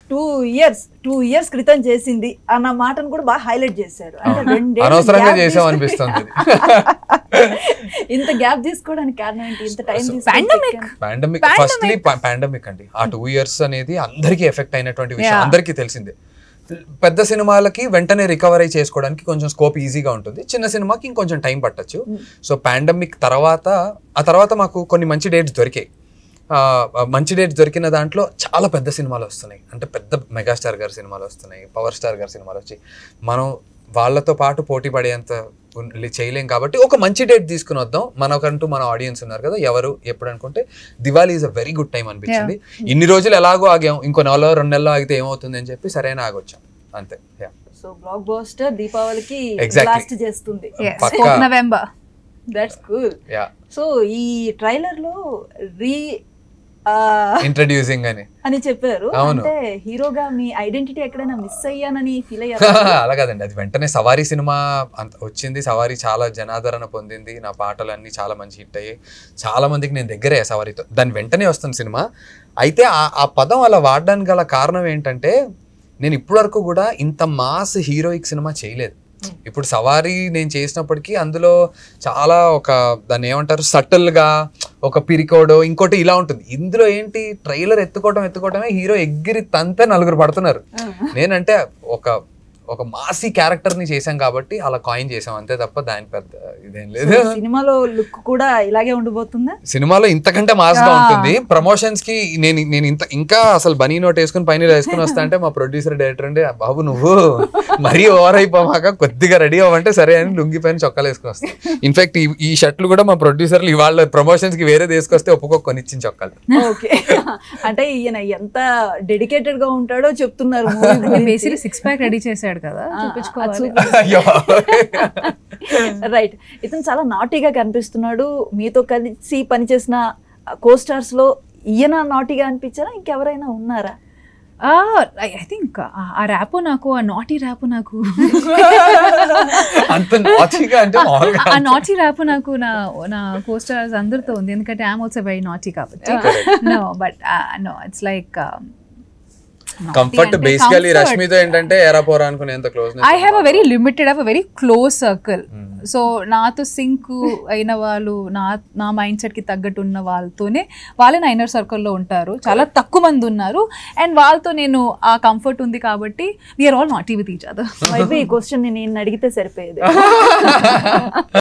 Two years two years క్రితం చేసింది అన్న మాటను కూడా బాగా హైలైట్ చేశారు అంటే రెండేళ్ల అనవసరంగా gap చేసాం తీసుకొని- అనిపిస్తుంది ఇంత గ్యాప్ తీసుకోవడానికి కారణం ఏంటి ఇంత time Pandemic. Pandemic firstly pandemic అండి ఆ టూ ఇయర్స్ అనేది అందరికీ ఎఫెక్ట్ అయినటువంటి విషయం Yeah. అందరికీ తెలిసిందే పెద్ద సినిమాలకి వెంటనే రికవర్ అయి చేసుకోవడానికి కొంచెం స్కోప్ ఈజీగా ఉంటుంది చిన్న సినిమాకి ఇంకొంచెం టైం పట్టచ్చు సో పాండమిక్ తర్వాత ఆ తర్వాత మాకు కొన్ని మంచి డేట్స్ దొరికాయి ఆ, ఆ మంచి డేట్స్ దొరికిన దాంట్లో చాలా పెద్ద సినిమాలు వస్తున్నాయి అంటే పెద్ద మెగాస్టార్ గారి సినిమాలు వస్తున్నాయి పవర్ స్టార్ గారి సినిమాలు వచ్చి మనం వాళ్ళతో పాటు పోటీ పడేంత ఉన్- చేయలేం కాబట్టి ఒక మంచి డేట్ తీసుకుని వద్దాం మనకంటూ మన ఆడియన్స్ ఉన్నారు కదా ఎవరు ఎప్పుడు అనుకుంటే Diwali is a very good time అనిపించింది ఇన్ని రోజులు ఎలాగో ఆగాం ఇంకో నెల రెండు నెలలు ఆగితే ఏమవుతుంది అని చెప్పి సరైన ఆగొచ్చాం అంతే Yeah. సో బ్లాక్ బాస్టర్ దీపావళికి Exactly. బ్లాస్ట్ చేస్తుంది పక్కా. Fourth November that's cool Yeah. So ఈ ట్రైలర్ లో రీ ఇంట్రడ్యూసింగ్ అని అని చెప్పారు అవును. అంటే హీరోగా మీ ఐడెంటిటీ ఎక్కడైనా మిస్ అయ్యానని ఫీల్ అయ్యారు అలా కాదండి అది వెంటనే సవారీ సినిమా అంత వచ్చింది సవారీ చాలా జనాదరణ పొందింది నా పాటలు అన్ని చాలా మంచి హిట్ అయ్యాయి చాలా మందికి నేను దగ్గరే సవారీతో దాని వెంటనే వస్తుంది సినిమా అయితే ఆ- ఆ పదం అలా వాడడానికి గల కారణం ఏంటంటే నేను ఇప్పటివరకు కూడా ఇంత మాస్ హీరోయిక్ సినిమా చేయలేదు ఇప్పుడు సవారీ నేను చేసినప్పటికీ అందులో చాలా ఒక దాన్ని ఏమంటారు సటిల్ గా ఒక పిరికోడో ఇంకోటి ఇలా ఉంటుంది ఇందులో ఏంటి ట్రైలర్ ఎత్తుకోవడం ఎత్తుకోవడమే హీరో ఎగిరి తంతే నలుగురు పడుతున్నారు నేనంటే ఒక ఒక మాసి క్యారెక్టర్ ని చేశాం కాబట్టి అలా కాయిన్ చేసాం అంతే తప్ప దాని పెద్ద ఇదేం లేదు So, సినిమాలో లుక్ కూడా ఇలాగే ఉండబోతుందా సినిమాలో ఇంతకంటే మాస్ గా ఉంటుంది ప్రమోషన్స్ కి నేను నేను ఇంత ఇంకా అసలు బనీ నోట్ వేసుకుని పైన ఇలా వేసుకుని వస్తా అంటే మా ప్రొడ్యూసర్ డైరెక్టర్ అంటే బాబు నువ్వు మరీ ఓవర్ అయిపోమాక కొద్దిగా రెడీ అవ్వంటే సరే అని లుంగి పైన చొక్కాలు వేసుకుని వస్తాను ఇన్ఫాక్ట్ ఈ ఈ షర్ట్లు కూడా మా ప్రొడ్యూసర్లు ఇవాళ ప్రమోషన్స్ కి వేరే తీసుకొస్తే ఒప్పుకో కొనిచ్చిన చొక్కాలు ఓకే అంటే ఈయన ఎంత డెడికేటెడ్ గా ఉంటాడో చెప్తున్నారు movie గురించి. బేసిక్ సిక్స్ ప్యాక్ రెడీ చేశాడు కదా ఆ, చూపించుకోవాలి అది చూపి- అయ్యో రైట్ ఇతను చాలా నాటీగా కనిపిస్తున్నాడు మీతో కలిసి పనిచేసిన కో స్టార్స్ లో ఈయన నాటీగా అనిపించారా ఇంకెవరైనా ఉన్నారా ఐ థింక్ ఆ ర్యాప్ నాకు ఆ నాటీ ర్యాప్ నాకు అంత నాచిగా అంటే మామూలుగా ఆ నాటీ ర్యాప్ నాకు నా నా కోస్టర్స్ అందరితో ఉంది ఎందుకంటే ఐఎమ్ ఆల్సో వెరీ నాటీ కాబట్టి no but no it's like comfort basically రష్మితో ఏంటంటే ఎరా పోరా అనుకునే ఎంత close I have a very limited have a very close circle so నాతో సింక్ అయిన వాళ్ళు నా నా మైండ్ సెట్ కి తగ్గట్టు ఉన్న వాళ్ళతోనే వాళ్ళే నా ఇన్నర్ సర్కిల్లో ఉంటారు చాలా తక్కువ మంది ఉన్నారు అండ్ వాళ్ళతో నేను ఆ కంఫర్ట్ ఉంది కాబట్టి we are all naughty with each other maybe ఈ క్వశ్చన్ నేను అడిగితే సరిపోయేది